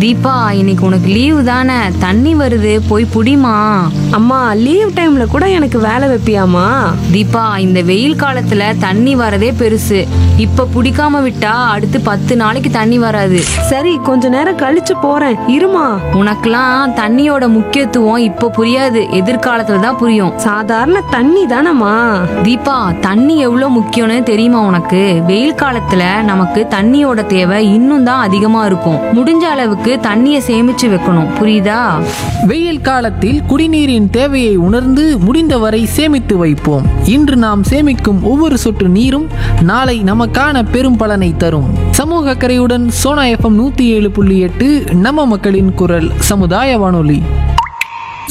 தீபா இன்னைக்கு உனக்கு லீவு தானே தண்ணி வருது போய் புடிமா அம்மா லீவ் டைம்ல கூட எனக்கு வேலை வைப்பியாமா தீபா இந்த வெயில் காலத்துல தண்ணி வரதே பெருசு இப்ப புடிக்காம விட்டா அடுத்து பத்து நாளைக்கு தண்ணி வராது சரி கொஞ்ச நேரம் கழிச்சு போறேன் இருமா உனக்கெல்லாம் தண்ணியோட முக்கியத்துவம் இப்ப புரியாது எதிர்காலத்துல தான் புரியும் சாதாரண தண்ணி தானம்மா தீபா தண்ணி எவ்வளவு முக்கியம்னு தெரியுமா உனக்கு வெயில் காலத்துல நமக்கு தண்ணியோட தேவை இன்னும் தான் அதிகமா இருக்கும் முடிஞ்ச அளவுக்கு தண்ணிய சேமிச்சு வைக்கணும் புரியுதா வெயில் காலத்தில் குடிநீரின் தேவையை உணர்ந்து முடிந்தவரை சேமித்து வைப்போம் இன்று நாம் சேமிக்கும் ஒவ்வொரு சொட்டு நீரும் நாளை நமக்கான பெரும் பலனை தரும் சமூக அக்கறையுடன் சோனா எஃப்எம் நூத்தி ஏழு புள்ளி எட்டு நம்ம மக்களின் குரல் சமுதாய வானொலி